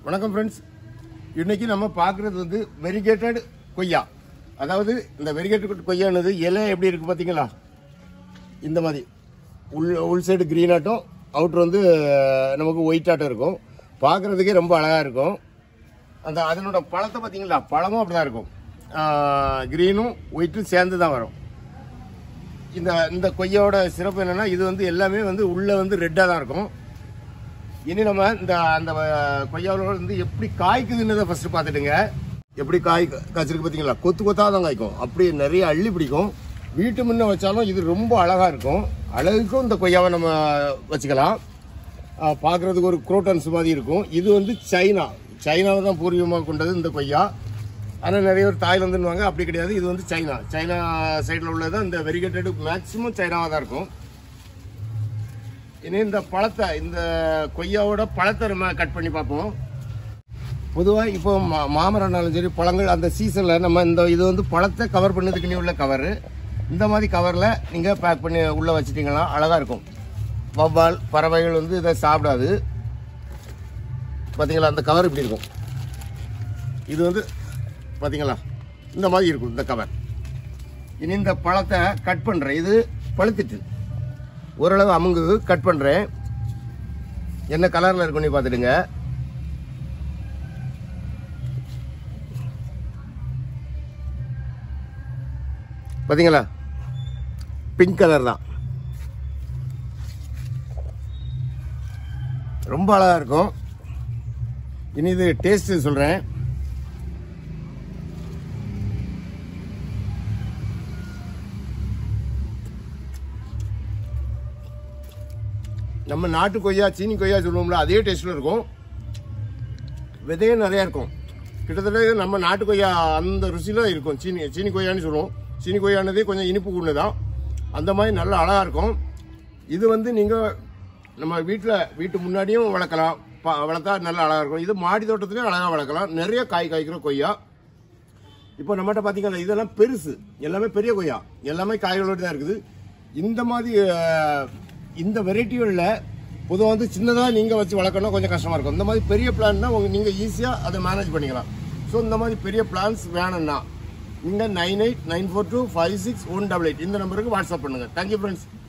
வணக்கம் ஃப்ரெண்ட்ஸ் இன்னைக்கு நம்ம பார்க்குறது வந்து வெரிகேட்டட் கொய்யா அதாவது இந்த வெரிகேட்டட் கொய்யானது இலை எப்படி இருக்கு பார்த்தீங்களா இந்த மாதிரி உள் உள் சைடு க்ரீன் ஆட்டம் அவுட்ரு வந்து அஹ், நமக்கு ஒயிட் ஆட்டம் இருக்கும் பார்க்குறதுக்கே ரொம்ப அழகாக இருக்கும் அந்த அதனோட பழத்தை பார்த்தீங்களா பழமும் அப்படி தான் இருக்கும் க்ரீனும் ஒயிட்டும் சேர்ந்து தான் வரும் இந்த இந்த கொய்யாவோட சிறப்பு என்னன்னா இது வந்து எல்லாமே வந்து உள்ள வந்து ரெட்டாக தான் இருக்கும் இனி நம்ம இந்த அந்த அஹ், கொய்யாவில் வந்து எப்படி காய்க்குதுன்னு ஃபர்ஸ்ட் பார்த்துட்டுங்க எப்படி காய் கா- காய்ச்சிருக்கு பார்த்தீங்களா கொத்து கொத்தாக தான் காய்க்கும் அப்படி நிறைய அள்ளி பிடிக்கும் வீட்டு முன்ன வச்சாலும் இது ரொம்ப அழகாக இருக்கும் அழகுக்கும் இந்த கொய்யாவை நம்ம வச்சுக்கலாம் அஹ், பார்க்கறதுக்கு ஒரு குரோட்டன்ஸ் மாதிரி இருக்கும் இது வந்து சைனா சைனாவை தான் பூர்வீகமாக கொண்டது இந்த கொய்யா ஆனால் நிறைய பேர் தாய்லாந்துன்னுவாங்க அப்படி கிடையாது இது வந்து சைனா சைனா சைடில் உள்ளது இந்த வெரிகேட்டட் மேக்ஸிமம் சைனாவாக தான் இருக்கும் இனி இந்த பழத்தை இந்த கொய்யாவோட பழத்தை நம்ம கட் பண்ணி பார்ப்போம் பொதுவாக இப்போ மா மாமரம்னாலும் சரி பழங்கள் அந்த சீசனில் நம்ம இந்த இது வந்து பழத்தை கவர் பண்ணதுக்குன்னே உள்ள கவரு இந்த மாதிரி கவரில் நீங்கள் பேக் பண்ணி உள்ளே வச்சிட்டிங்கன்னா அழகாக இருக்கும் வவ்வால் பறவைகள் வந்து இதை சாப்பிடாது பார்த்தீங்களா அந்த கவர் இப்படி இருக்கும் இது வந்து பார்த்தீங்களா இந்த மாதிரி இருக்கும் இந்த கவர் இனி இந்த பழத்தை கட் பண்ணுறேன் இது பழுத்துட்டு ஓரளவு அமுங்கு கட் பண்ணுறேன் என்ன கலரில் இருக்குன்னு பார்த்துடுங்க பார்த்தீங்களா பிங்க் கலர் தான் ரொம்ப அழகாக இருக்கும் இனி இது டேஸ்ட் சொல்கிறேன் நம்ம நாட்டு கொய்யா சீனி கொய்யா சொல்லுவோம்ல அதே டேஸ்ட்டில் இருக்கும் விதையும் நிறையா இருக்கும் கிட்டத்தட்ட நம்ம நாட்டு கொய்யா அந்த ருசியில் இருக்கும் சீனி சீனி கொய்யான்னு சொல்லுவோம் சீனி கொய்யானதே கொஞ்சம் இனிப்பு கூண்டு தான் அந்த மாதிரி நல்ல அழகாக இருக்கும் இது வந்து நீங்கள் நம்ம வீட்டில் வீட்டு முன்னாடியும் வளர்க்கலாம் ப- வளர்த்தா நல்ல அழகாக இருக்கும் இது மாடி தோட்டத்துலேயும் அழகாக வளர்க்கலாம் நிறைய காய் காய்க்கிற கொய்யா இப்போ நம்மகிட்ட பார்த்தீங்கன்னா இதெல்லாம் பெருசு எல்லாமே பெரிய கொய்யா எல்லாமே காய்களோடு தான் இருக்குது இந்த மாதிரி அஹ், இந்த வெரைட்டிகளில் பொதுவாக வந்து சின்னதாக நீங்கள் வச்சு வளர்க்கணும் கொஞ்சம் கஷ்டமாக இருக்கும் இந்த மாதிரி பெரிய பிளான்னா உங்க நீங்கள் ஈஸியாக அதை மேனேஜ் பண்ணிக்கலாம் ஸோ இந்த மாதிரி பெரிய பிளான்ஸ் வேணும்னா நீங்கள் nine eight nine four two five six one double eight இந்த நம்பருக்கு வாட்ஸ்அப் பண்ணுங்கள் தேங்க்யூ ஃப்ரெண்ட்ஸ்